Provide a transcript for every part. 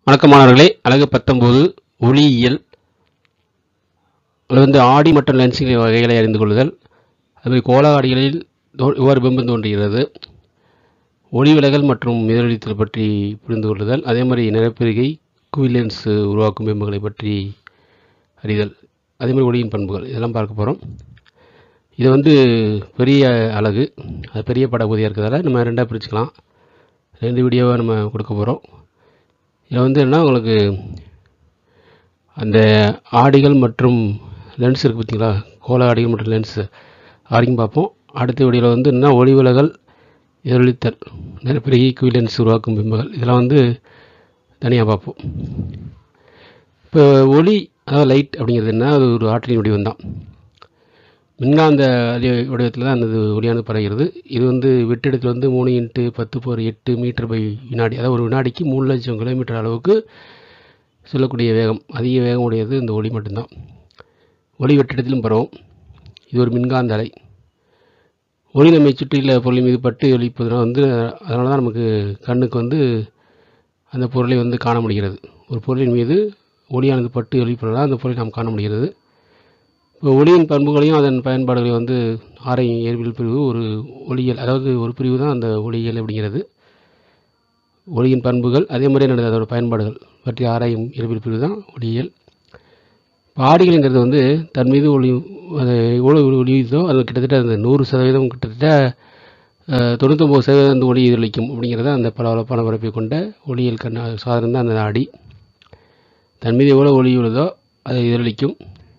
வணக்கம் மாணவர்களே அழகு பத்தொம்போது ஒளியியல் அதில் வந்து ஆடி மற்றும் லென்ஸின் வகைகளை அறிந்து கொள்ளுதல் அதுமாதிரி கோள ஆடிகளில் தோ- இவ்வாறு பிம்பம் தோன்றுகிறது ஒளி விலகல் மற்றும் எதிரொலித்தல் பற்றி புரிந்து கொள்ளுதல் அதே மாதிரி நிறப்பிரிகை குவிலென்ஸ் உருவாக்கும் பிம்பங்களை பற்றி அறிதல் அதே மாதிரி ஒளியின் பண்புகள் இதெல்லாம் பார்க்க போகிறோம் இது வந்து பெரிய அழகு அது பெரிய படப்பகுதியாக இருக்கிறதால நம்ம ரெண்டாக பிரிச்சுக்கலாம் ரெண்டு வீடியோவாக நம்ம கொடுக்க போகிறோம் இதில் வந்து என்ன உங்களுக்கு அந்த ஆடிகள் மற்றும் லென்ஸ் இருக்குது பார்த்தீங்களா கோள ஆடிகள் மற்றும் லென்ஸ் ஆடியும் பார்ப்போம் அடுத்த வீடியோவில் வந்து என்ன ஒளி விலகல் எதிரொலித்தல் நிறப்பிரிகை குவிலென்ஸ் உருவாக்கும் பிம்பங்கள் இதெல்லாம் வந்து தனியாக பார்ப்போம் இப்போ ஒளி அதாவது லைட் அப்படிங்கிறது என்ன அது ஒரு ஆற்றலின் வடிவம் தான் மின்காந்த அலை வடிவத்தில் தான் அந்த இது ஒளியானது பரவுகிறது இது வந்து வெற்றிடத்தில் வந்து மூணு இன்ட்டு பத்து போர் எட்டு மீட்டர் பை வினாடி அதாவது ஒரு வினாடிக்கு மூணு லட்சம் கிலோமீட்டர் அளவுக்கு செல்லக்கூடிய வேகம் அதிக வேகம் உடையது இந்த ஒளி மட்டும்தான் ஒளி வெற்றிடத்திலும் பரவும் இது ஒரு மின்காந்த அலை ஒளி நம்மை சுற்றியுள்ள பொருளின் மீது பட்டு ஒளிப்பதனால் வந்து அதனால தான் நமக்கு கண்ணுக்கு வந்து அந்த பொருளை வந்து காண முடிகிறது ஒரு பொருளின் மீது ஒளியானது பட்டு ஒளிப்பதனால் அந்த பொருளை நாம் காண முடிகிறது இப்போ ஒளியின் பண்புகளையும் அதன் பயன்பாடுகளையும் வந்து ஆரை இயற்பியல் பிரிவு ஒரு ஒளியியல் அதாவது ஒரு பிரிவு தான் அந்த ஒளியியல் அப்படிங்கிறது ஒளியின் பண்புகள் அதே மாதிரி என்னது அதோட பயன்பாடுகள் பற்றி ஆராயும் இயற்பியல் பிரிவு தான் ஒளியியல் இப்போ ஆடிகள்ங்கிறது வந்து தன் மீது ஒளி அது எவ்வளோ ஒளியுதோ அது கிட்டத்தட்ட அந்த நூறு சதவீதம் கிட்டத்தட்ட அஹ், தொண்ணூத்தொம்பது சதவீதம் அந்த ஒளி எதிரொலிக்கும் அப்படிங்கிறத அந்த பளபளப்பான பரப்பை கொண்ட ஒளியியல் கண் சாதனம் தான் அந்த ஆடி தன் மீது எவ்வளோ ஒளி உள்ளதோ அதை எதிரொலிக்கும்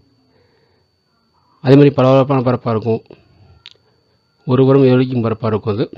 அதே மாதிரி பளபளப்பான பரப்பாக இருக்கும் ஒரு புறம் எதிரொலிக்கும் பரப்பாக இருக்கும் அது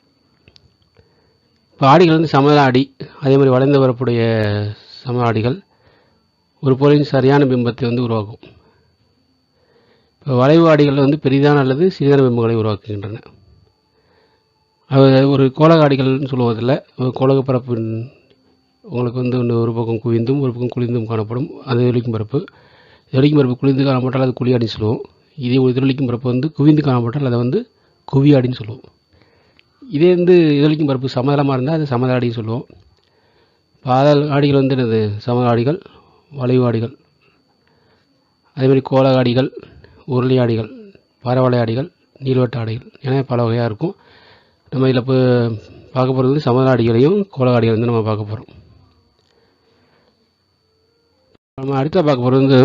இப்போ ஆடிகள் வந்து சமதள ஆடி அதே மாதிரி வளைந்த பரப்புடைய சம ஆடிகள் ஒரு பொருளின் சரியான பிம்பத்தை வந்து உருவாக்கும் இப்போ வளைவு ஆடிகள் வந்து பெரிதான அல்லது சிறிதான பிம்பங்களை உருவாக்குகின்றன அது ஒரு கோளக ஆடிகள்னு சொல்லுவதில்ல ஒரு கோளக பரப்பின் உங்களுக்கு வந்து ஒன்று ஒரு பக்கம் குவிந்தும் ஒரு பக்கம் குளிர்ந்தும் காணப்படும் அது எதிரொலிக்கும் பரப்பு எதிரொலிக்கும் பரப்பு குளிர்ந்து காணப்பட்டால் அது குழியாடின்னு சொல்லுவோம் இதே எதிரொலிக்கும் பரப்பு வந்து குவிந்து காணப்பட்டால் அதை வந்து குவியாடின்னு சொல்லுவோம் இதே வந்து எதிரொலிக்கும் பரப்பு சமதளமாக இருந்தால் அது சமதள சொல்லுவோம் பாதல் ஆடிகள் வந்து என்னது சம ஆடிகள் வளைவு ஆடிகள் அதே மாதிரி கோள ஆடிகள் உருளை ஆடிகள் பரவளை ஆடிகள் நீள்வட்ட ஆடிகள் என பல வகையாக இருக்கும் நம்ம இதில் இப்போ பார்க்க போகிறது வந்து சமதள ஆடிகளையும் கோள ஆடிகள் வந்து நம்ம பார்க்க போகிறோம் நம்ம அடுத்த பார்க்க போகிறது வந்து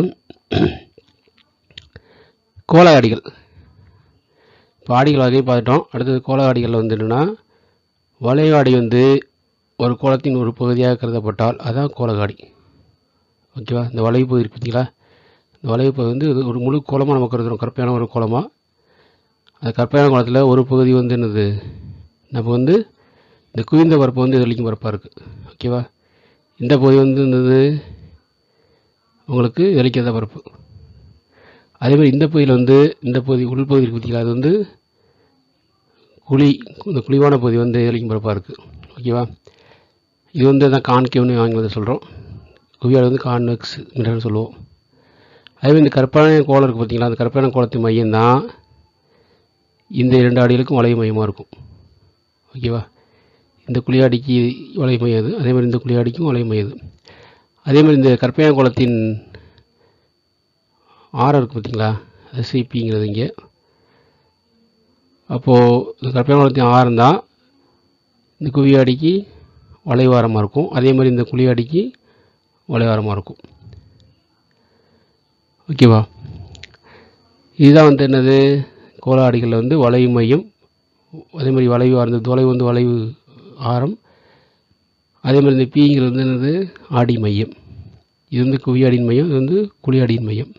கோள ஆடிகள் இப்போ ஆடிகள் வகையை பார்த்துட்டோம் அடுத்தது கோள ஆடிகள் வந்து என்னென்னா வளைவு ஆடி வந்து ஒரு கோலத்தின் ஒரு பகுதியாக கருதப்பட்டால் அதான் கோலகாடி ஓகேவா இந்த வளைவு பகுதி இருக்கு பார்த்தீங்களா இந்த வளைவு பகுதி வந்து இது ஒரு முழு கோலமாக நம்ம கருதுறோம் கற்பையான ஒரு கோலமாக அந்த கற்பையான கோலத்தில் ஒரு பகுதி வந்து என்னது நம்ம வந்து இந்த குவிந்த பரப்பு வந்து எதிரொலிக்கும் பரப்பாக இருக்குது ஓகேவா இந்த பகுதி வந்து என்னது உங்களுக்கு எதிரொலிக்காத பரப்பு அதே மாதிரி இந்த பகுதியில் வந்து இந்த பகுதி உள் பகுதி இருக்கு பார்த்தீங்களா அது வந்து குழி இந்த குழிவான பகுதி வந்து எதிரொலிக்கும் பரப்பாக இருக்குது ஓகேவா இது வந்து தான் கான்கேவ்னு ஆங்கிலத்தில் சொல்கிறோம் குவியால் வந்து கான்வெக்ஸ் மீட்டர்னு சொல்லுவோம் அதே மாதிரி இந்த கற்பான கோலம் இருக்குது பார்த்தீங்களா அந்த கற்பான கோலத்தின் மையம் தான் இந்த இரண்டு அடிகளுக்கும் வளைவு மையமாக இருக்கும் ஓகேவா இந்த குழியாடிக்கு வளைவு மையம் அது அதே மாதிரி இந்த குழியாடிக்கும் வளைவு மையம் அது அதே மாதிரி இந்த கற்பையான கோலத்தின் ஆரம் இருக்குது பார்த்தீங்களா அது சிபிங்கிறது இங்கே அப்போது இந்த கற்பையான கோலத்தின் ஆரம் தான் இந்த குவியாடிக்கு வளைவாரமாக இருக்கும் அதே மாதிரி இந்த குழியாடிக்கு வளைவாரமாக இருக்கும் ஓகேவா இதுதான் வந்து என்னது கோலாடிகளில் வந்து வளைவு மையம் அதே மாதிரி வளைவு அந்த தொலைவு வந்து வளைவு ஆரம் அதே மாதிரி இந்த பீங்கிறது வந்து என்னது ஆடி மையம் இது வந்து குவியாடியின் மையம் இது வந்து குழியாடியின் மையம்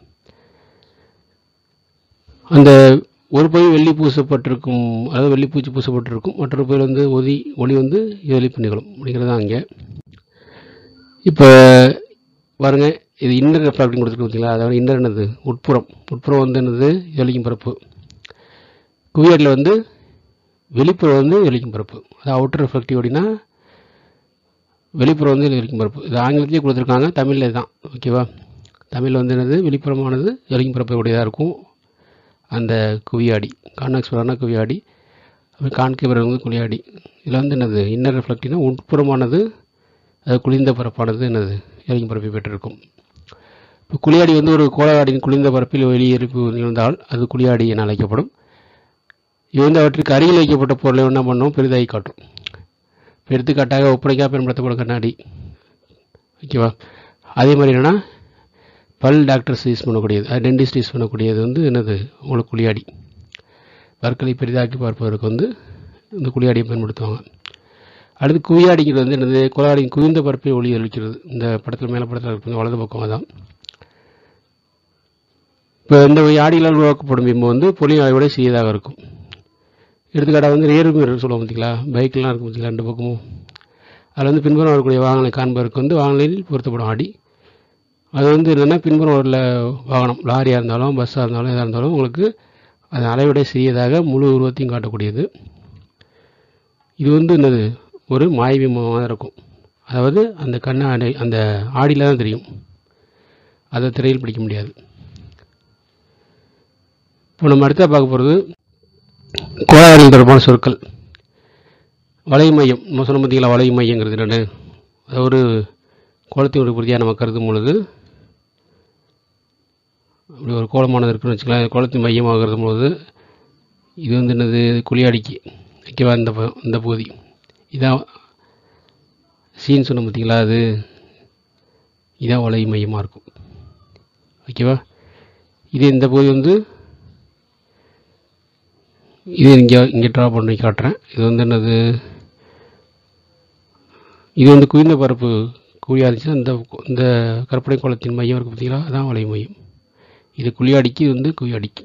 அந்த ஒரு பகுதி வெள்ளி பூசப்பட்டிருக்கும் அதாவது வெள்ளி பூச்சி பூசப்பட்டிருக்கும் மற்றொரு பகுதியில் வந்து ஒதி ஒளி வந்து எதிரொலிப்பு நிகழும் அப்படிங்கிறது தான் அங்கே இப்போ பாருங்க இது இன்னர் ரெஃப்ராக்டிங் கொடுத்துருக்கு பார்த்தீங்களா அதாவது இன்னர் என்னது உட்புறம் உட்புறம் வந்து என்னது எதிரொலிக்கும் பரப்பு குவியடில் வந்து வெளிப்புறம் வந்து எதிரொலிக்கும் பரப்பு அதாவது அவுட்டர் ரெஃப்ளெக்டிவ் அப்படின்னா வெளிப்புறம் வந்து எதிரொலிக்கும் பரப்பு இது ஆங்கிலத்திலேயே கொடுத்துருக்காங்க தமிழில் இதுதான் ஓகேவா தமிழில் வந்து என்னது வெளிப்புறமானது எதிரொலிக்கும் பரப்பு உடையதாக இருக்கும் அந்த குவியாடி கான்வெக்ஸ் பரவான குவியாடி அப்புறம் கான்கேவர் வந்து குழியாடி இதில் வந்து என்னது இன்னர் ரிஃப்ளெக்டிவ்னா உட்புறமானது அது குளிர்ந்த பரப்பானது என்னது இறங்கி பரப்பை பெற்றிருக்கும் இப்போ குழியாடி வந்து ஒரு கோளவாடியின் குளிர்ந்த பரப்பில் வெளியேறிப்பு நிகழ்ந்தால் அது குழியாடி என அழைக்கப்படும் இது வந்து அவற்றுக்கு அருகில் வைக்கப்பட்ட பொருளை என்ன பண்ணும் பெரிதாகி காட்டும் இப்போ எடுத்துக்காட்டாக ஒப்படைக்காக பயன்படுத்தப்படும் கண்ணாடி ஓகேவா அதே மாதிரி என்னென்னா பல் டாக்டர்ஸ் யூஸ் பண்ணக்கூடியது அது டென்டிஸ்ட் யூஸ் பண்ணக்கூடியது வந்து என்னது உங்களுக்கு குழியாடி பற்களை பெரிதாக்கி பார்ப்பதற்கு வந்து இந்த குழியாடியை பயன்படுத்துவாங்க அடுத்து குவியாடிங்கிறது வந்து என்னது குழாடியின் குவிந்த பரப்பை ஒளி அளிக்கிறது இந்த படத்தில் மேலே படத்தில் இருக்கிறது வலது பக்கம் அதான் இப்போ இந்த ஆடிகளால் உருவாக்கப்படும் பிம்பம் வந்து பொலியாவை விட சிறியதாக இருக்கும் எடுத்துக்காட்டாக வந்து ரியர் மிரர் சொல்லுவோம் பார்த்தீங்களா பைக்லாம் இருக்கும் பார்த்தீங்களா ரெண்டு பக்கமும் அதில் வந்து பின்புறம் வரக்கூடிய வாகனங்களை காண்பதற்கு வந்து வாகனங்களில் பொருத்தப்படும் ஆடி அது வந்து என்னென்னா பின்புறம் உள்ள வாகனம் லாரியாக இருந்தாலும் பஸ்ஸாக இருந்தாலும் எதாக இருந்தாலும் உங்களுக்கு அது அளவிட சிறியதாக முழு உருவத்தையும் காட்டக்கூடியது இது வந்து என்னது ஒரு மாயபிம்பமாக இருக்கும் அதாவது அந்த கண்ணாடி அந்த ஆடியில் தான் தெரியும் அதை திரையில் பிடிக்க முடியாது இப்போ நம்ம அடுத்த பார்க்க போகிறது கோளாறுகள் தொடர்பான சொற்கள் வலை மையம் நம்ம சொன்ன பார்த்தீங்களா வலை மையங்கிறது என்னென்னு அது ஒரு கோலத்தின் ஒரு பிரதியாக நம்ம கருதும் பொழுது அப்படி ஒரு கோலமானது இருக்குன்னு வச்சுக்கலாம் கோலத்தின் மையமாக கருதும் பொழுது இது வந்து என்னது குழியாடிக்கு ஓகேவா இந்த ப- இந்த பகுதி இதான் சீன் சொன்ன பார்த்தீங்களா அது இதான் வலை மையமாக இருக்கும் ஓகேவா இது இந்த பகுதி வந்து இது இங்கே இங்கே ட்ரா பண்ணி காட்டுறேன் இது வந்து என்னது இது வந்து குவிந்த பரப்பு குழியாக இருந்துச்சுன்னா இந்த இந்த கற்பனை கோலத்தின் மையம் இருக்குது பார்த்தீங்களா அதான் வலை மையம் இது குழியாடிக்கு இது வந்து குழியாடிக்கு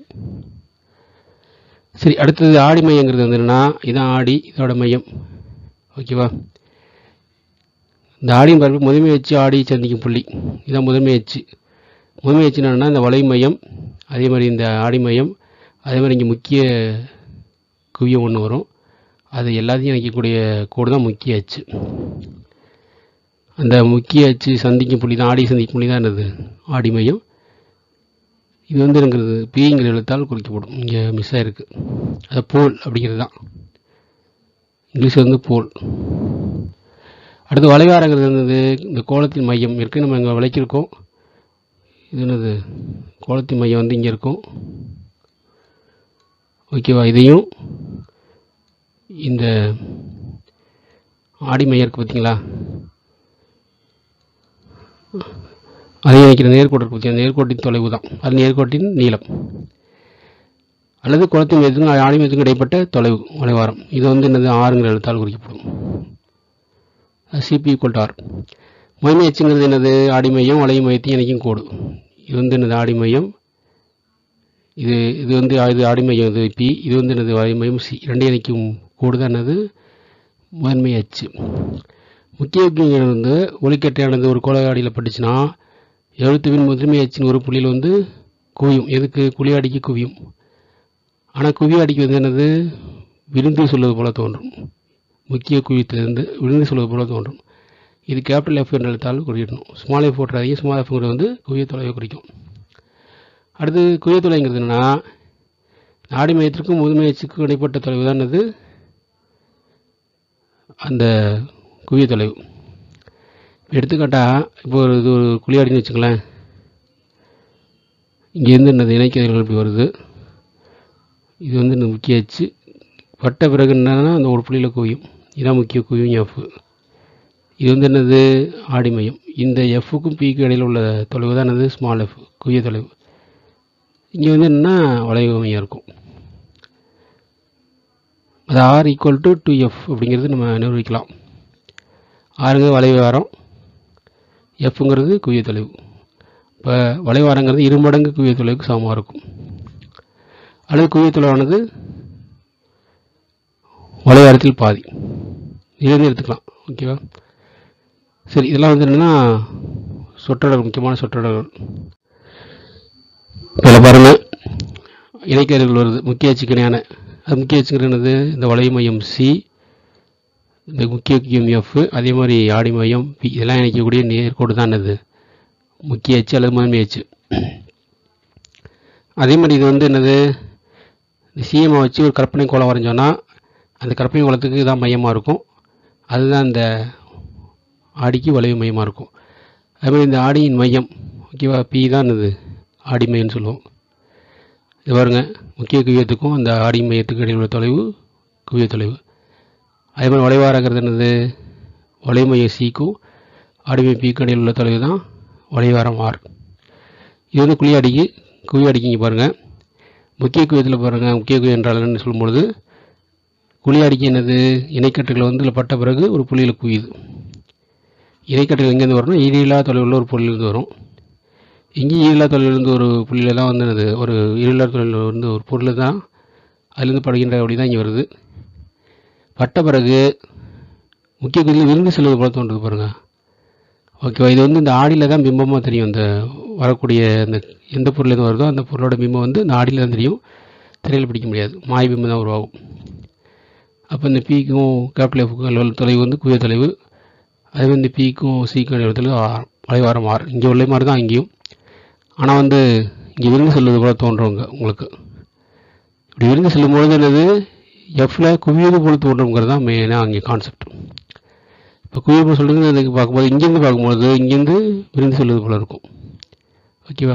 சரி அடுத்தது ஆடி மையங்கிறது வந்து என்னன்னா இதான் ஆடி இதோட மையம் ஓகேவா இந்த ஆடியின் பரப்பு முதன்மை வச்சு ஆடி சந்திக்கும் புள்ளி இதான் முதன்மை அச்சு முதன்மை அச்சு என்னன்னா இந்த வலை மையம் அதே மாதிரி இந்த ஆடி மையம் அதே மாதிரி இங்கே முக்கிய குவியம் ஒன்று வரும் அது எல்லாத்தையும் இணைக்கக்கூடிய கோடு தான் முக்கிய அச்சு அந்த முக்கிய அச்சு சந்திக்கும் புள்ளி தான் ஆடி சந்திக்கும் புள்ளி தான் என்னது ஆடி மையம் இது வந்து இருக்கிறது பிங்கிற எழுத்தால் குறிக்கப்படும் இங்கே மிஸ் ஆயிருக்கு அது போல் அப்படிங்கிறது தான் இங்கிலீஷ் வந்து போல் அடுத்து வளைவாரங்கிறது என்னது இந்த கோலத்தின் மையம் இருக்கு நம்ம இங்கே விளக்கியிருக்கோம் இது என்னது கோலத்தின் மையம் வந்து இங்கே இருக்கும் ஓகேவா இதையும் இந்த ஆடி மையம் இருக்கு பார்த்தீங்களா அதை வைக்கிற நேர்கோடு இருக்கு பார்த்தீங்களா நேர்கோட்டின் தொலைவு தான் அது நேர்கோட்டின் நீளம் அல்லது குளத்தின் மையத்துக்கும் ஆடி மையத்துக்கும் இடைப்பட்ட தொலைவு வளைவாரம் இது வந்து என்னது ஆறுங்கிற எழுத்தால் குறிக்கப்படும் சிபி ஈக்குவல் ஆர் முதன்மை எச்சுங்கிறது என்னது ஆடி மையம் வளைய மையத்தையும் இணைக்கும் கோடு இது வந்து என்னது ஆடி மையம் இது இது வந்து இது ஆடி மையம் இது பி இது வந்து என்னது வளைய மையம் சி ரெண்டையும் இணைக்கும் கோடு தான் என்னது முதன்மை அச்சு முக்கிய முக்கியங்கள் வந்து ஒளிக்கட்டையானது ஒரு கோலகாடியில் பட்டுச்சுன்னா எழுத்துவின் முதன்மை அச்சின் ஒரு புள்ளியில் வந்து குவியும் எதுக்கு குழியாடிக்கு குவியும் ஆனால் குவியாடிக்கு வந்து என்னது விருந்து சொல்வது போல தோன்றும் முக்கிய குவியத்திலிருந்து விருந்து சொல்வது போல தோன்றும் இது கேபிட்டல் எஃப் என்ற எழுத்தால் குறியிடணும் ஸ்மால் எஃப் போட்டுறாதீங்க ஸ்மால் எஃப்ங்கிறது வந்து குவிய தொலைவை குறிக்கும் அடுத்து குவிய தொலைங்கிறது என்னன்னா நாடி மையத்திற்கும் முதுமை அச்சுக்கும் இடைப்பட்ட தொலைவு தான் என்னது அந்த குவிய தொலைவு எடுத்துக்காட்டா இப்போ ஒரு இது ஒரு குழியாடின்னு வச்சுங்களேன் இங்கேருந்து என்னது இணைக்கதிர்கள் இப்படி வருது இது வந்து இந்த முக்கிய அச்சு பட்ட பிறகு என்னன்னா அந்த ஒரு புள்ளியில் குவியும் இதான் முக்கிய குவியும் எஃப் இது வந்து என்னது ஆடி மையம் இந்த எஃப்க்கும் பிக்கு இடையில் உள்ள தொலைவு தான் என்னது ஸ்மால் எஃப் குவிய தொலைவு இங்கே வந்து என்னன்னா வளைவு மையம் இருக்கும் அது R equal to two F அப்படிங்கிறது நம்ம நிரூபிக்கலாம் ஆறுங்க வளைவாரம் எஃப்ங்கிறது குவிய தொலைவு இப்போ வளைவாரங்கிறது இரு மடங்கு குவிய தொலைவுக்கு சமமாக இருக்கும் அல்லது குவிய தொலைவானது வளைவாரத்தில் பாதி இதுலேருந்து எடுத்துக்கலாம் ஓகேவா சரி இதெல்லாம் வந்து என்னென்னா சொற்றொடர் முக்கியமான சொற்றொடர்கள் இதில் பாருங்கள் இணைக்கர்கள் வருது முக்கிய அச்சுக்கு இணையான அது முக்கிய அச்சுங்கிறது என்னது இந்த வளைவு மையம் சி இந்த முக்கிய குவியம் எஃப் அதே மாதிரி ஆடி மையம் பி இதெல்லாம் இணைக்கக்கூடிய நேர்கோடு தான் என்னது முக்கிய அச்சு அல்லது முதன்மை அச்சு அதே மாதிரி இது வந்து என்னது சிஎம்ஐ வச்சு ஒரு கற்பனை கோலம் வரைஞ்சோன்னா அந்த கற்பனை கோலத்துக்கு தான் மையமாக இருக்கும் அதுதான் இந்த ஆடிக்கு வளைவு மையமாக இருக்கும் அதுமாதிரி இந்த ஆடியின் மையம் ஓகேவா பி தான் இது ஆடி மையம்னு சொல்லுவோம் இது பாருங்க முக்கிய குவியத்துக்கும் அந்த ஆடி மையத்துக்கு இடையில் உள்ள தொலைவு குவிய தொலைவு அதே மாதிரி வளைவாரங்கிறது என்னது வளைவு மைய சிக்கும் ஆடி மைய பிக்கு இடையில் உள்ள தொலைவு தான் வளைவாரம் ஆர் இது வந்து குழி அடிக்கு குவி அடிக்கிங்க பாருங்கள் முக்கிய குவியத்தில் பாருங்கள் முக்கிய குவி என்றால் என்னன்னு சொல்லும்பொழுது குழி அடிக்கு என்னது இணைக்கட்டுகள் வந்து இதில் பட்ட பிறகு ஒரு புள்ளியில் குவியுது இணைக்கட்டுகள் எங்கேருந்து வரும்னா ஈரில்லா தொலைவில் ஒரு புள்ளியிலிருந்து வரும் இங்கேயும் ஈரில்லா தொலைவிலிருந்து ஒரு புள்ளியில் தான் வந்து என்னது ஒரு ஈரில்லா தொலைவில் வந்து ஒரு பொருள் தான் அதுலேருந்து படுகின்ற அப்படி தான் இங்கே வருது பட்ட பிறகு முக்கிய குவியில் விருந்து செல்வது போல தோன்றுது பாருங்கள் ஓகேவா இது வந்து இந்த ஆடியில் தான் பிம்பமாக தெரியும் இந்த வரக்கூடிய அந்த எந்த பொருள்லேருந்து வருதோ அந்த பொருளோட பிம்பம் வந்து இந்த ஆடியில் தான் தெரியும் திரையில் பிடிக்க முடியாது மாய பிம்பம் தான் உருவாகும் அப்போ இந்த பீக்கும் கேபிட்டல் எஃப்க்கும் உள்ள தொலைவு வந்து குவிய தொலைவு அதே மாதிரி இந்த பீக்கும் சிக்கும் உள்ள தொலைவு ஆர் வளைவாரம் ஆர் இங்கே உள்ள மாதிரி தான் இங்கேயும் ஆனால் வந்து இங்கே விருந்து செல்வது போல தோன்றவங்க உங்களுக்கு இப்படி விருந்து செல்லும்பொழுது என்னது எஃப்ல குவியது போல தோன்றுங்கிறது தான் மெயினாக அங்கே கான்செப்ட் இப்போ குவியல் சொல்கிறது எனக்கு பார்க்கும்போது இங்கேருந்து பார்க்கும்போது இங்கேருந்து விருந்து செல்வது போல இருக்கும் ஓகேவா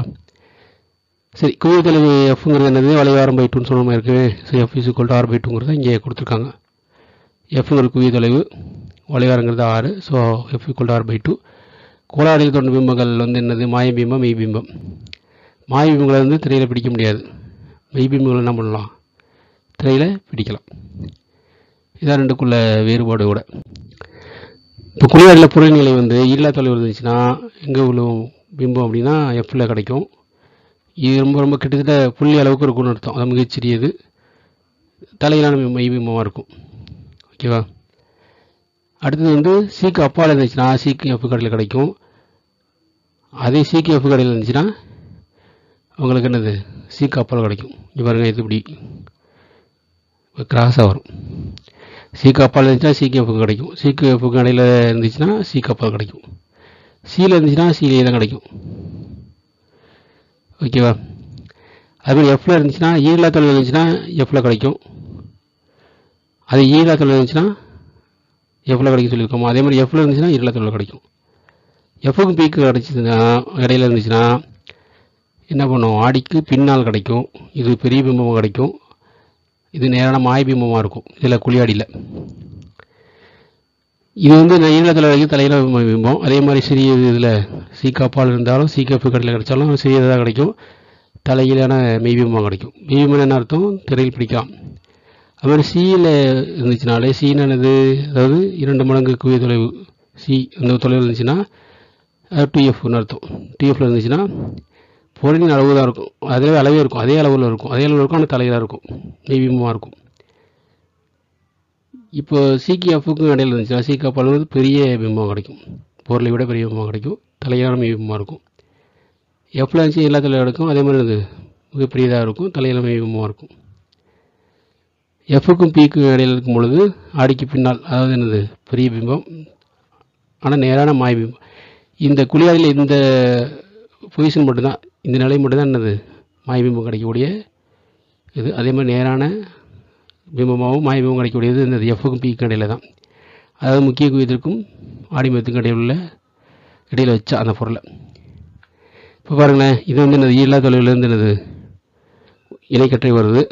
சரி குவிய தொலைவு எஃப்ங்கிறது என்னது வளைவாரம் பை டூன்னு சொன்ன மாதிரி இருக்குது so F is equal to R by டூங்கிறத இங்கே கொடுத்துருக்காங்க எஃப்ங்கிற குவிய தொலைவு வளைவாரங்கிறது ஆறு so F equal to R by two கோலாடியில் தோன்ற பிம்பங்கள் வந்து என்னது மாய பிம்பம் மெய் பிம்பம் மாய பிம்பங்களை வந்து திரையில் பிடிக்க முடியாது மெய் பிம்பங்களை என்ன பண்ணலாம் திரையில் பிடிக்கலாம் இதான் ரெண்டுக்குள்ள வேறுபாடு கூட இப்போ குளியாடியில் புறநிலை வந்து ஈரலா தொலைவு இருந்துச்சுன்னா எங்கே விழுவும் பிம்பம் அப்படின்னா எஃப்ல கிடைக்கும் இது ரொம்ப ரொம்ப கிட்டத்தட்ட புள்ளி அளவுக்கு இருக்கும்னு அர்த்தம் அது மிகச்சிறியது தலையிலான மை பிம்பமாக இருக்கும் ஓகேவா அடுத்தது வந்து சீக்கு அப்பால் இருந்துச்சுன்னா சீக்கு எஃப் கடையில் கிடைக்கும் அதே சீக்கு எஃப் கடையில் இருந்துச்சுன்னா உங்களுக்கு என்னது சீக்கு அப்பால் கிடைக்கும் இங்கே பாருங்கள் இது இப்படி கிராஸாக வரும் சீக்கு அப்பால் இருந்துச்சுன்னா சீக்கு எஃப் கிடைக்கும் சீக்கு எஃப் கடையில் இருந்துச்சுன்னா சீக்கு அப்பால் கிடைக்கும் சீல இருந்துச்சுன்னா சீலே தான் கிடைக்கும் ஓகேவா அதுமாதிரி எஃப்ல இருந்துச்சுன்னா ஈரலா தொழில் இருந்துச்சுன்னா எஃப்ல கிடைக்கும் அது ஈரலா தொழில் இருந்துச்சுன்னா எஃப்ல கிடைக்கும் சொல்லியிருக்கோம் அதே மாதிரி எஃப்ல இருந்துச்சுன்னா ஈரலா தொழில் கிடைக்கும் எஃப்க்கு பீக்கு கிடைச்சதுன்னா இடையில இருந்துச்சுன்னா என்ன பண்ணும் ஆடிக்கு பின்னால் கிடைக்கும் இது பெரிய பிம்பமாக கிடைக்கும் இது நேரான மாய பிம்பமாக இருக்கும் இதில் குழியாடியில் இது வந்து ஈழத்தில் வரைக்கும் தலையில் பிம்பம் அதே மாதிரி சிறிய இதில் சீக்காப்பால் இருந்தாலும் சீக்கப்பு கடையில் கிடைச்சாலும் சிறியதாக கிடைக்கும் தலையிலான மெய்பிம்பம் கிடைக்கும் மெய்பிம்பம் என்ன அர்த்தம் திரையில் பிடிக்கலாம் அது மாதிரி சியில் இருந்துச்சுனாலே சீனானது அதாவது இரண்டு மடங்கு குவிய தொலைவு சி அந்த தொலைவு இருந்துச்சுன்னா டிஎஃப்னு அர்த்தம் டிஎஃப்ல இருந்துச்சுன்னா பொருளின் அளவு தான் இருக்கும் அதிலே அளவே இருக்கும் அதே அளவில் இருக்கும் அதே அளவில் இருக்கும் ஆனால் தலையிலாக இருக்கும் மெய்பிம்பமாக இருக்கும் இப்போ சிக்கு எஃப்க்கும் இடையில இருந்துச்சுன்னா சிக்கு அப்பால் வந்து பெரிய பிம்பம் கிடைக்கும் பொருளை விட பெரிய பிம்பம் கிடைக்கும் தலையான பிம்பமாக இருக்கும் எஃப்ல இருந்துச்சு எல்லா தலையும் கிடைக்கும் அதே மாதிரி அது மிக பெரியதாக இருக்கும் தலையில பிம்பமாக இருக்கும் எஃப்க்கும் பிக்கும் இடையில இருக்கும் பொழுது ஆடிக்கு பின்னால் அதாவது என்னது பெரிய பிம்பம் ஆனால் நேரான மாய பிம்பம் இந்த குளியாடியில் இந்த பொசிஷன் மட்டும்தான் இந்த நிலை மட்டும்தான் என்னது மாய பிம்பம் கிடைக்கக்கூடிய இது அதே மாதிரி நேரான பிம்பமாகவும் மாய பிம்பம் கிடைக்கக்கூடியது இந்த எஃப்க்கும் பிக்கும் இடையில தான் அதாவது முக்கிய குவியத்திற்கும் ஆடிமயத்துக்கும் இடையில உள்ள இடையில வச்சா அந்த பொருளை இப்போ பாருங்களேன் இது வந்து என்னது ஈழா தொலைவிலேருந்து என்னது இணைக்கற்றை வருது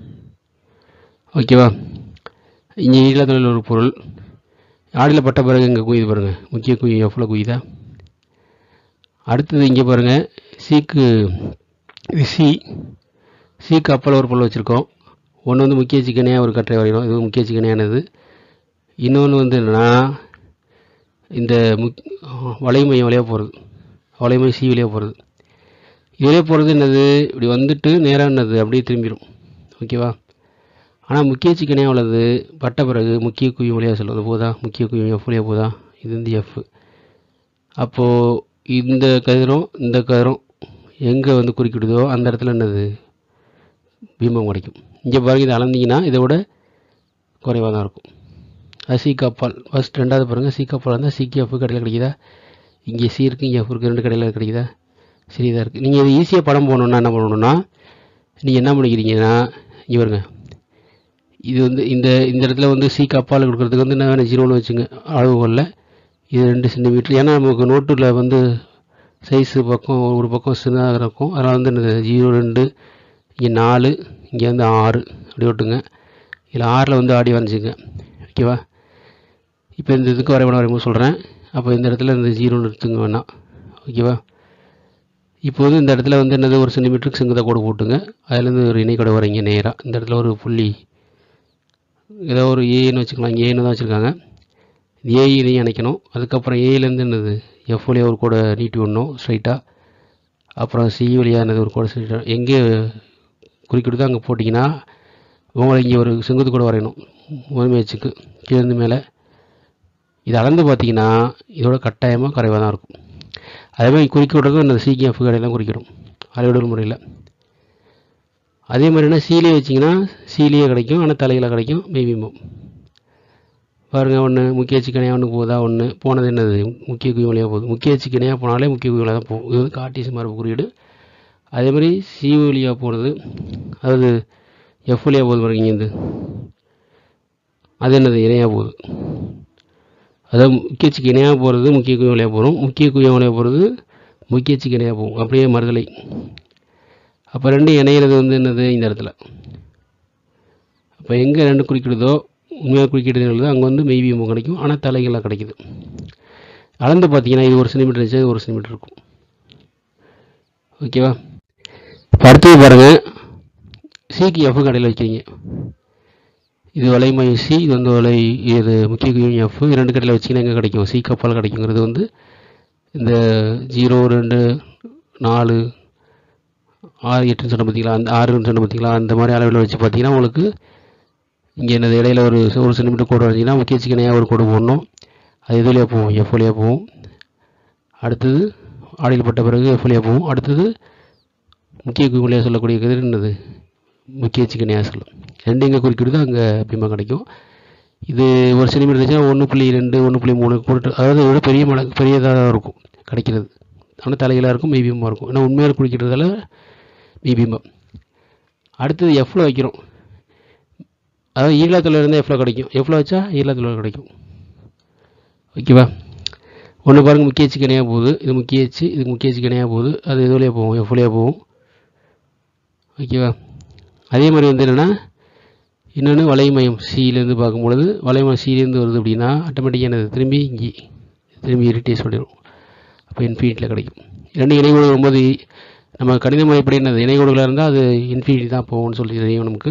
ஓகேவா இங்கே ஈழா தொழில் ஒரு பொருள் ஆடியில் பட்ட பிறகு இங்கே குவியுது பாருங்கள் முக்கிய குவி எஃப்ல குவியுதா அடுத்தது இங்கே பாருங்கள் சீக்கு இது சி சீக்கு அப்பல் ஒரு பொருள் வச்சுருக்கோம் ஒன்று வந்து முக்கிய சிக்கனையாக ஒரு கற்றை வரைகிறோம் இது முக்கிய சிக்கனையானது இன்னொன்று வந்து என்னென்னா இந்த முக் வலைமையம் வழியாக போகிறது வலைமையம் சி வழியாக போகிறது இதுலேயே போகிறது என்னது இப்படி வந்துட்டு நேராக என்னது அப்படியே திரும்பிடும் ஓகேவா ஆனால் முக்கிய சிக்கனையாக உள்ளது பட்ட பிறகு முக்கிய குவி வழியாக சொல்லுவது போதா முக்கிய குவி எஃப் வழியாக போதா இது வந்து எஃப் அப்போது இந்த கதிரும் இந்த கதிரும் எங்கே வந்து குறுக்கிடுதோ அந்த இடத்துல என்னது பிம்பம் கிடைக்கும் இங்கே பாருங்க இதை அளந்தீங்கன்னா இதை விட குறைவாக தான் இருக்கும் அது சி கப்பால் ஃபஸ்ட் ரெண்டாவது பாருங்கள் சி கப்பால் இருந்தால் சிக்கு எஃப் கடையில் கிடைக்குதா இங்கே சி இருக்குது இங்கே எஃப் இருக்குது ரெண்டு கடையில் கிடைக்குதா சரிதாக இருக்குது நீங்கள் இது ஈஸியாக படம் போகணுன்னா என்ன பண்ணணும்னா நீங்கள் என்ன பண்ணிக்கிறீங்கன்னா இங்கே பாருங்க இது வந்து இந்த இந்த இடத்துல வந்து சி கப்பால் கொடுக்குறதுக்கு வந்து என்ன வேணும் ஜீரோன்னு வச்சுங்க அளவுகளில் இது ரெண்டு சென்டிமீட்டர் ஏன்னா நமக்கு நோட்டில் வந்து சைஸு பக்கம் ஒரு பக்கம் சின்னதாக இருக்கும் அதனால் வந்து என்னது ஜீரோ ரெண்டு இங்கே நாலு இங்கே வந்து ஆறு அப்படி விட்டுங்க இதில் ஆறில் வந்து ஆடி வரைஞ்சிங்க ஓகேவா இப்போ இந்த இதுக்கு வரைபடம் வரைக்கும் சொல்கிறேன் அப்போ இந்த இடத்துல இந்த ஜீரோன்னு எடுத்துங்க வேணாம் ஓகேவா இப்போது இந்த இடத்துல வந்து என்னது ஒரு சென்டிமீட்டருக்கு செங்குத்த கோடு போட்டுங்க அதுலேருந்து ஒரு இணைக்கோடு வரைங்க நேராக இந்த இடத்துல ஒரு புள்ளி ஏதோ ஒரு ஏன்னு வச்சுக்கலாம் ஏன்னு தான் வச்சுருக்காங்க ஏ இதையும் இணைக்கணும் அதுக்கப்புறம் ஏலேருந்து என்னது எஃப் வழியாக ஒரு கோடை நீட்டி விடணும் ஸ்ட்ரைட்டாக அப்புறம் சி வழியாக என்னது ஒரு கோடை ஸ்ட்ரைட்டாக எங்கே குறிக்கிடுதோ அங்கே போட்டிங்கன்னா உங்களை இங்கே ஒரு செங்குத்து கூட வரையணும் முதன்மை அச்சுக்கு கீழேருந்து மேலே இது அளந்து பார்த்தீங்கன்னா இதோட கட்டாயமாக குறைவாக தான் இருக்கும் அதே மாதிரி குறிக்க விடுறது இந்த சிகேஎஃப் கடையெல்லாம் குறிக்கிடும் அளவிடல் முறையில் அதே மாதிரினா சீலே வச்சிங்கன்னா சீலியே கிடைக்கும் ஆனால் தலையில் கிடைக்கும் மேபிம்பம் பாருங்கள் ஒன்று முக்கிய சிக்கனையாக ஒன்று போகுதா ஒன்று போனது என்னது முக்கிய குவி வழியாக போகுது முக்கிய சிக்கனையாக போனாலே முக்கிய குவி வழியாக தான் போகும் இது வந்து கார்டீஸ் மரபு குறியீடு அதே மாதிரி சி வழியாக போகிறது அதாவது எஃப் வழியாக போகுது பாருங்க இங்கேருந்து அது என்னது இணையாக போகுது அதாவது முக்கிய சிக்கு இணையாக போகிறது முக்கிய குவி வழியாக போகிறோம் முக்கிய குவி வழியாக போகிறது முக்கிய சிக்கு இணையாக போகும் அப்படியே மறுதலை அப்போ ரெண்டு இணையிறது வந்து என்னது இந்த இடத்துல அப்போ எங்கே ரெண்டு குறிக்கிடுதோ உண்மையாக குறிக்கிடுதோ அங்கே வந்து மெய்வியமும் கிடைக்கும் ஆனால் தலைகளாக கிடைக்குது அளந்து பார்த்தீங்கன்னா இது ஒரு சென்டிமீட்டர் இருந்துச்சு இது ஒரு சென்டிமீட்டர் இருக்கும் ஓகேவா இப்போ அடுத்தது பாருங்கள் சிக்கு எஃப் கடையில் வைக்கிறீங்க இது வலைமை சி இது வந்து வலை இது முக்கிய குவியம் எஃப் ரெண்டு கடையில் வச்சிங்கன்னா எங்கே கிடைக்கும் சி கப்பால் கிடைக்குங்கிறது வந்து இந்த ஜீரோ ரெண்டு நாலு ஆறு எட்டுன்னு சொன்ன பார்த்தீங்களா அந்த ஆறுன்னு சொன்ன பார்த்தீங்களா அந்த மாதிரி அளவில் வச்சு பார்த்தீங்கன்னா உங்களுக்கு இங்கே என்னது இடையில ஒரு ஒரு சென்டிமீட்டர் கோடு வரைஞ்சிங்கன்னா முக்கிய சிக்கனையாக ஒரு கோடு போடணும் அது இது வழியாக போகும் எஃப் வழியாக போகும் அடுத்தது ஆடியில் பட்ட பிறகு எஃப் வழியாக போகும் அடுத்தது முக்கிய குவி வழியாக சொல்லக்கூடிய கதிர் என்னது முக்கிய சிக்கனையாக சொல்லும் ரெண்டு எங்கே குறிக்கிடுதோ அங்கே பிம்பம் கிடைக்கும் இது ஒரு சென்டிமீட்டர் இருந்துச்சுன்னா ஒன்று புள்ளி ரெண்டு ஒன்று புள்ளி மூணு போட்டு அதாவது விட பெரிய மலை பெரியதாக இருக்கும் கிடைக்கிறது ஆனால் தலைகளாக இருக்கும் மெய்பிம்பமாக இருக்கும் ஏன்னா உண்மையாக குறிக்கிறதால மெய்பிம்பம் அடுத்தது எஃப்ல வைக்கிறோம் அதாவது ஈழத்தில் இருந்தால் எஃப்ல கிடைக்கும் எஃப்ல வச்சா ஈழத்தில் கிடைக்கும் ஓகேவா ஒன்று பாருங்கள் முக்கிய அச்சு இணையாக போகுது இது முக்கிய அச்சு இது முக்கிய அச்சு இணையாக போகுது அது இது வழியாக போகும் எஃப் வழியாக போகும் ஓகேவா அதே மாதிரி வந்து என்னென்னா இன்னொன்று வலைமயம் சியிலேருந்து பார்க்கும்பொழுது வலைமயம் சியிலேருந்து வருது அப்படின்னா ஆட்டோமேட்டிக்காக என்னது திரும்பி இங்கே திரும்பி இரிட்டேஸ் பண்ணிடும் அப்போ இன்ஃபினிட்டியில் கிடைக்கும் ரெண்டு இணைகோடு வரும்போது நம்ம கணித முறைப்படி என்னது இணைகோடுகளாக இருந்தால் அது இன்ஃபினிட்டி தான் போகும்னு சொல்லி தெரியும் நமக்கு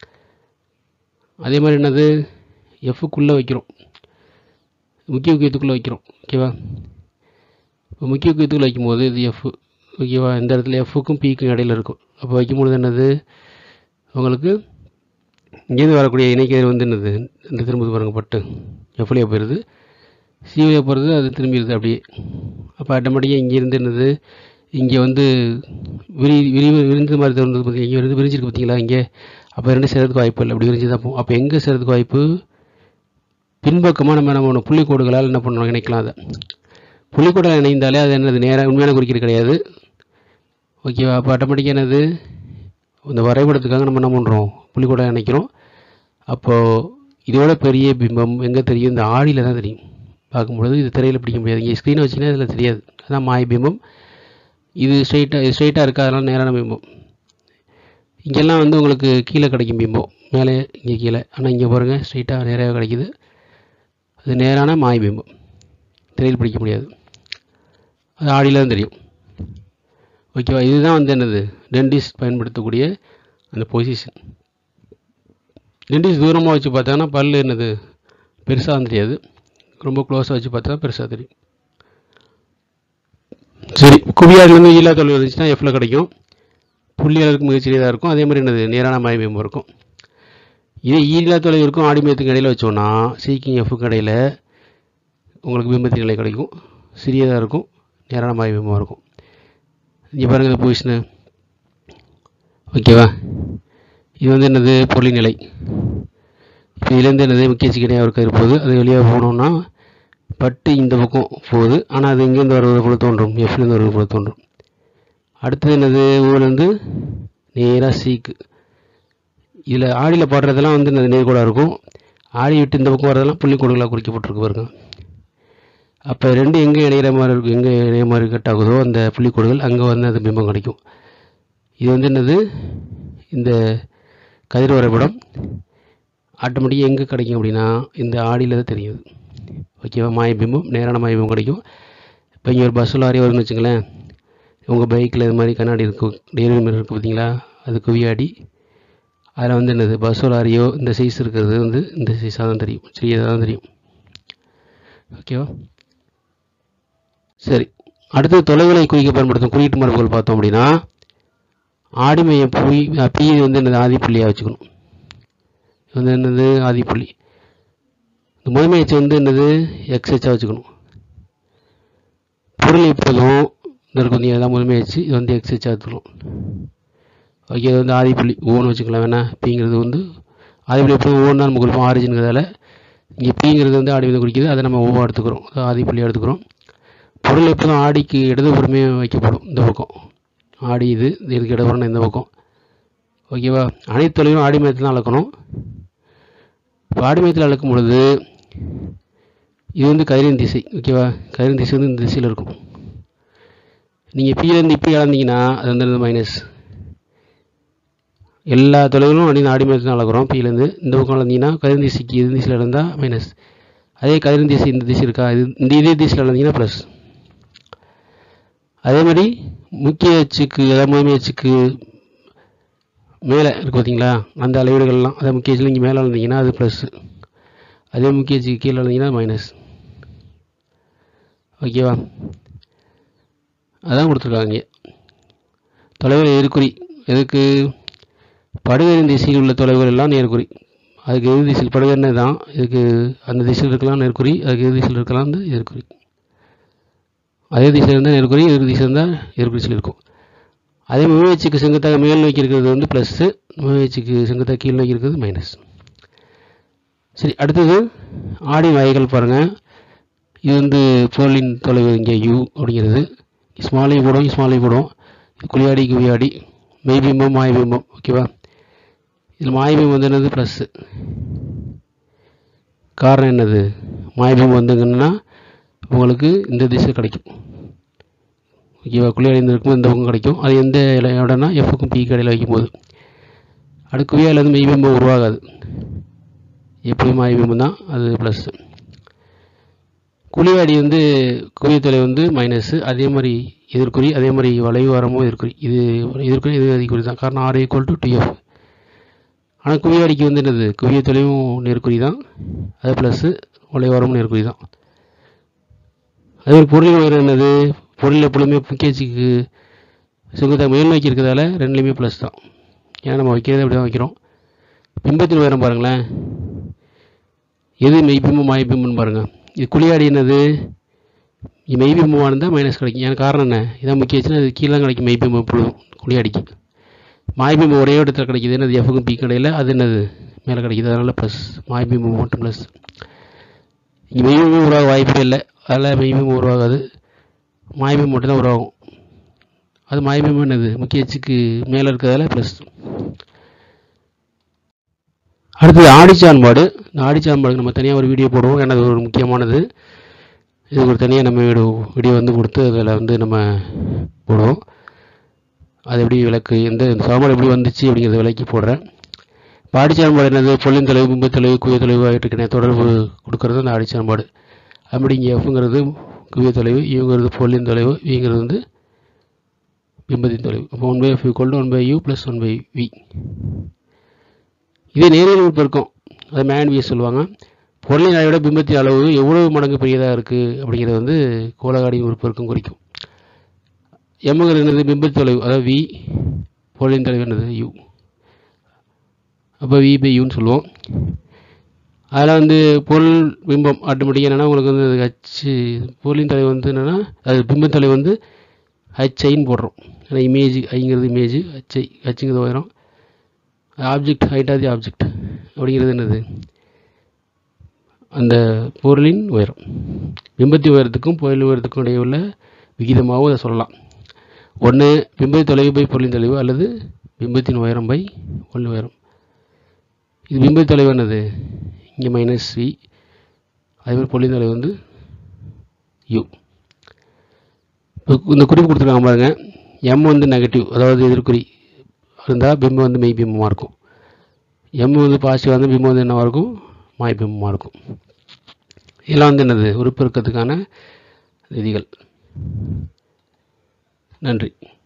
அதே மாதிரி என்னது எஃப்க்குள்ளே வைக்கிறோம் முக்கிய முக்கியத்துக்குள்ளே வைக்கிறோம் ஓகேவா இப்போ முக்கிய முக்கியத்துக்குள்ளே வைக்கும்போது இது எஃப் ஓகேவா இந்த இடத்துல எஃப்க்கும் பிக்கும் இடையில இருக்கும் அப்போ வைக்கும்பொழுது என்னது உங்களுக்கு இங்கேருந்து வரக்கூடிய இணைக்கதிர் வந்து என்னது இந்த திரும்புது பாருங்க பட்டு எஃப்லேயே போயிடுது சிவிலே போகிறது அது திரும்பிடுது அப்படியே அப்போ ஆட்டோமேட்டிக்காக இங்கேருந்து என்னது இங்கே வந்து விரி விரிவு விரிஞ்ச மாதிரி தோணுது பார்த்தீங்க இங்கே இருந்து விரிஞ்சிருக்கு பார்த்தீங்களா இங்கே அப்போ ரெண்டு சேர்றதுக்கு வாய்ப்பு இல்லை அப்படி விரிஞ்சு தான் போகும் அப்போ எங்கே சேர்றதுக்கு வாய்ப்பு பின்பக்கமாக நம்ம நம்ம ஒன்று புள்ளிக்கோடுகளால் என்ன பண்ணுறோம் இணைக்கலாம் அதை புள்ளிக்கோடால் இணைந்தாலே அது என்னது நேராக உண்மையான குறிக்கிறது கிடையாது ஓகேவா அப்போ ஆட்டோமேட்டிக்காக என்னது இந்த வரைபடத்துக்காக நம்ம என்ன பண்ணுறோம் புள்ளிக்கோடால் இணைக்கிறோம் அப்போது இதோட பெரிய பிம்பம் எங்கே தெரியும் இந்த ஆடியில் தான் தெரியும் பார்க்கும்பொழுது இது திரையில் பிடிக்க முடியாது இங்கே ஸ்க்ரீனை வச்சிங்கன்னா இதில் தெரியாது அதான் மாய பிம்பம் இது ஸ்ட்ரைட்டாக இது ஸ்ட்ரைட்டாக இருக்கா அதனால் நேரான பிம்பம் இங்கெல்லாம் வந்து உங்களுக்கு கீழே கிடைக்கும் பிம்பம் மேலே இங்கே கீழே ஆனால் இங்கே பாருங்கள் ஸ்ட்ரைட்டாக நேராக கிடைக்குது அது நேரான மாய பிம்பம் திரையில் பிடிக்க முடியாது அது ஆடியில் தான் தெரியும் ஓகேவா இதுதான் வந்து என்னது டென்டிஸ்ட் பயன்படுத்தக்கூடிய அந்த பொசிஷன் டென்டிஸ்ட் தூரமாக வச்சு பார்த்தாங்கன்னா பல் என்னது பெருசாக தெரியாது ரொம்ப க்ளோஸாக வச்சு பார்த்தா பெருசாக தெரியும் சரி குவியாரிலேருந்து ஈழா தொழில் இருந்துச்சுன்னா எஃப்ல கிடைக்கும் புள்ளியாளருக்கு மிகச்சிறியதாக இருக்கும் அதே மாதிரி என்னது நேரான மயமயம் இருக்கும் இதே ஈழா தொலைவு இருக்கும் ஆடி மையத்துக்கு இடையில வச்சோன்னா சீக்கிங் எஃப்க்கு இடையில உங்களுக்கு பிம்பத்தின் நிலை கிடைக்கும் சிறியதாக இருக்கும் நேரான மயமயமாக இருக்கும் இங்கே பாருங்கள் இந்த பொசிஷனு ஓகேவா இது வந்து என்னது பொருளின் நிலை இப்போ இதுலேருந்து என்னது முக்கிய சிக்கனையாக இருக்க இருப்போது அது வெளியாக போனோம்னா பட்டு இந்த பக்கம் போகுது ஆனால் அது இங்கேருந்து வருவது போல தோன்றும் எஃப்லேருந்து வருவது போல தோன்றும் அடுத்தது என்னது ஊர்லேருந்து நேராக சீக்கு இதில் ஆடியில் பாடுறதெல்லாம் வந்து இந்த நேர்கோடாக இருக்கும் ஆடி விட்டு இந்த பக்கம் வரதெல்லாம் புள்ளிக்கோடுகளாக குறிக்கப்பட்டிருக்கு பாருங்க அப்போ ரெண்டு எங்கே இணையிற மாதிரி இருக்கும் எங்கே இணைய மாதிரி கட் ஆகுதோ அந்த புள்ளிக்கோடுகள் அங்கே வந்து அது பிம்பம் கிடைக்கும் இது வந்து என்னது இந்த கதிர் வரைபடம் ஆட்டோமேட்டிக்காக எங்கே கிடைக்கும் அப்படின்னா இந்த ஆடியில் தான் தெரியுது ஓகேவா மாய பிம்பம் நேரான மாய பிம்பம் கிடைக்கும் இப்போ இங்கே ஒரு பஸ் லாரி வருதுன்னு வச்சுங்களேன் உங்கள் பைக்கில் இது மாதிரி கண்ணாடி இருக்கும் டெய்லி மிரர் இருக்குது பார்த்தீங்களா அது குவியாடி அதில் வந்து என்னது பஸ்ஸோ லாரியோ இந்த சைஸ் இருக்கிறது வந்து இந்த சைஸாக தான் தெரியும் சிறியதாக தான் தெரியும் ஓகேவா சரி அடுத்து தொலைவிலை குறிக்க பயன்படுத்தும் குறியீட்டு மரபுகள் பார்த்தோம் அப்படின்னா ஆடிமைய புள்ளி பி வந்து என்னது ஆதிப்புள்ளியாக வச்சுக்கணும் இது வந்து என்னது ஆதிப்புள்ளி இந்த முதன்மையச்சு வந்து என்னது எக்ஸ்ஹெச்சாக வச்சுக்கணும் பொருள் எப்போதும் இந்த இருக்கும் நீங்கள் தான் முதன்மையச்சு இது வந்து எக்ஸ்ஹெச்சாக எடுத்துக்கணும் ஓகே இது வந்து ஆதிப்புள்ளி ஓன்னு வச்சுக்கலாம் வேணா பிங்கிறது வந்து ஆதிப்புள்ளி எப்போதும் ஓன்னு தான் நம்ம கொடுப்போம் ஆரிஜின்கிறதால இங்கே பிங்கிறது வந்து ஆடி வந்து குறிக்குது அதை நம்ம ஓவாக எடுத்துக்கிறோம் ஆதிப்புள்ளியாக எடுத்துக்கிறோம் பொருள் எப்போதும் ஆடிக்கு இடதுபுறமே வைக்கப்படும் இந்த பக்கம் ஆடி இது இதுக்கு இடதுபுறம் இந்த பக்கம் ஓகேவா அனைத்து தொலைவும் ஆடி மையத்தில் தான் அளக்கணும் இப்போ ஆடி மையத்தில் அளக்கும் பொழுது இது வந்து கதிரின் திசை ஓகேவா கதிரின் திசை வந்து இந்த திசையில் இருக்கும் நீங்கள் பியிலேருந்து இப்படி அளந்தீங்கன்னா அது வந்து மைனஸ் எல்லா தொலைவிலும் அடி ஆடி மையத்தில் தான் அளக்குறோம் பியிலேருந்து இந்த பக்கம் அளந்தீங்கன்னா கதிரின் திசைக்கு இது திசையில் இருந்தால் மைனஸ் அதே கதிரின் திசை இந்த திசை இருக்கா இது இந்த இதே திசையில் அளந்தீங்கன்னா ப்ளஸ் அதே மாதிரி முக்கிய அச்சுக்கு அதாவது முதன்மை அச்சுக்கு மேலே இருக்குது பார்த்தீங்களா அந்த அளவீடுகள்லாம் அதாவது முக்கிய அச்சில் இங்கே மேலே இருந்தீங்கன்னா அது ப்ளஸ்ஸு அதே முக்கிய அச்சுக்கு கீழே இருந்தீங்கன்னா மைனஸ் ஓகேவா அதான் கொடுத்துருக்காங்க இங்கே தொலைவில் எதிர்குறி எதுக்கு படுகரின் திசையில் உள்ள தொலைவுகள் எல்லாம் நேர்குறி அதுக்கு எதிர் திசையில் படுகர்னு தான் இதுக்கு அந்த திசையில் இருக்கலாம் நேர்குறி அதுக்கு எதிர் திசையில் இருக்கலாம் வந்து எதிர்குறி அதே திசையில் இருந்தால் நெருக்குறி எதிர் திசை இருந்தால் எதிர்குறிச்சியில் இருக்கும் அதே முயற்சிக்கு செங்குத்தாக மேல் நோக்கி இருக்கிறது வந்து ப்ளஸ்ஸு முயற்சிக்கு செங்குத்தாக கீழ் நோக்கி இருக்கிறது மைனஸ் சரி அடுத்தது ஆடி வகைகள் பாருங்கள் இது வந்து பொருளின் தொலைவு இங்கே யூ அப்படிங்கிறது ஸ்மாலை போடும் ஸ்மாலை போடும் குளியாடி குவியாடி மெய்பிம்பம் மாயபிம்பம் ஓகேவா இதில் மாயபிம்பம் வந்து என்னது ப்ளஸ்ஸு காரணம் என்னது மாயபிம்பம் வந்துங்கன்னா உங்களுக்கு இந்த திசை கிடைக்கும் ஓகேவா குளியாடி இருக்கும் இந்த பக்கம் கிடைக்கும் அது எந்த இடம்னா எஃப்க்கும் பி கடையில் வைக்கும்போது அடுத்து குவியால் வந்து மெய்பிம்பம் உருவாகாது எப்படியும் மாயபிம்பம் தான் அது ப்ளஸ்ஸு குழிவாடி வந்து குவியத்தொலை வந்து மைனஸு அதே மாதிரி எதிர்குறி அதே மாதிரி வளைவு வரமும் எதிர்குறி இது எதிர்குறி இது அதிகுறி தான் காரணம் ஆர் ஈக்குவல் டு டிஎஃப் ஆனால் குவியாடிக்கு வந்து என்னது குவியத்தொலைவும் நெருக்குறி தான் அது ப்ளஸ்ஸு வளைவு வரமும் நெருக்குறி தான் அதே மாதிரி பொருளின் உயரம் என்னது பொருள் எப்பொழுதுமே முக்கியச்சிக்கு செங்குத்தாக மேல் நோக்கி இருக்கிறதால ரெண்டுலேயுமே ப்ளஸ் தான் ஏன்னா நம்ம வைக்கிறது அப்படி தான் வைக்கிறோம் பிம்பத்தின் உயரம் பாருங்களேன் எது மெய்பிம்பம் மாய்பிம்பம்னு பாருங்கள் இது குழியாடி என்னது இது மெய்பிம்பமாக இருந்தால் மைனஸ் கிடைக்கும் ஏன்னா காரணம் என்ன இதான் முக்கியச்சுன்னா அது கீழே தான் கிடைக்கும் மெய்பிம்பம் எப்பொழுதும் குழியாடிக்கு மாய்பிம்பம் ஒரே இடத்துல கிடைக்குது என்னது எஃப்க்கும் பி கடையில் அது என்னது மேலே கிடைக்குது அதனால் ப்ளஸ் மாய்பிம்பம் மட்டும் ப்ளஸ் இங்கே மெய்பிம்பம் உருவாக வாய்ப்பே இல்லை அதில் மெய்பிம்பம் உருவாகாது மாய்பிம்பம் மட்டும்தான் உருவாகும் அது மாய்பிம்பம் என்னது முக்கிய அச்சுக்கு மேலே இருக்கிறதால ப்ளஸ் அடுத்தது ஆடிச்சான்பாடு இந்த ஆடிச்சான்பாடு நம்ம தனியாக ஒரு வீடியோ போடுவோம் ஏன்னா அது ஒரு முக்கியமானது இதுக்கு ஒரு தனியாக நம்ம வீடியோ வீடியோ வந்து கொடுத்து அதில் வந்து நம்ம போடுவோம் அது எப்படி விளக்கு எந்த சாம்பாடு எப்படி வந்துச்சு அப்படிங்கிறத விளக்கி போடுறேன் இப்போ ஆடிச்சான்பாடு என்னது பொல்லின் தொலைவு பிம்ப தொலைவு குவிய தொலைவு ஆகிட்டு தொடர்பு கொடுக்கறது அந்த ஆடிச்சான்பாடு அப்படி இங்கே எஃப்ங்கிறது குவிய தொலைவு இவங்கிறது பொல்லின் தொலைவு இவங்கிறது வந்து பிம்பத்தின் தொலைவு அப்போ one by F equal one by U plus one by V இதே நேரியல் உட்பெருக்கம் அதை மேன் விஎஸ் சொல்லுவாங்க பொருளின் அளவை விட பிம்பத்தின் அளவு எவ்வளவு மடங்கு பெரியதாக இருக்குது அப்படிங்கிறது வந்து கோலகாடியின் உட்பெருக்கம் குறிக்கும் எம்முங்கிறது என்னது பிம்பத்தின் தொலைவு அதாவது வி பொருளின் தொலைவு என்னது யூ அப்போ வி பை யூன்னு சொல்லுவோம் அதில் வந்து பொருள் பிம்பம் ஆட்டோமேட்டிக்காக என்னென்னா உங்களுக்கு வந்து ஹச்சு பொருளின் தொலைவு வந்து என்னென்னா அது பிம்பத் தொலைவு வந்து ஹச்ஐன்னு போடுறோம் ஏன்னா இமேஜ் ஐங்கிறது இமேஜ் ஹச்ஐ ஹச்சுங்கிறது உயரம் object height of the object அப்படிங்கிறது என்னது அந்த பொருளின் உயரம் பிம்பத்தின் உயரத்துக்கும் பொருளின் உயரத்துக்கும் இடையே உள்ள விகிதமாகவும் அதை சொல்லலாம் ஒன்று பிம்பத்தின் தொலைவு பை பொருளின் தொலைவு அல்லது பிம்பத்தின் உயரம் பை பொருளின் உயரம் இது பிம்பத்தின் தொலைவு என்னது இங்கே மைனஸ் வி அதே மாதிரி பொருளின் தொலைவு வந்து யூ இப்போ இந்த குறிப்பு கொடுத்துருக்காங்க பாருங்க எம் வந்து நெகட்டிவ் அதாவது எதிர்குறி இருந்தால் பிம்பம் வந்து மெய் பிம்பமாக இருக்கும் எம் வந்து பாசிட்டிவாக இருந்தால் பிம்பம் வந்து என்னவாக இருக்கும் மாய் பிம்பமாக இருக்கும் இதெல்லாம் வந்து என்னது உருப்பெருக்கத்துக்கான விதிகள் நன்றி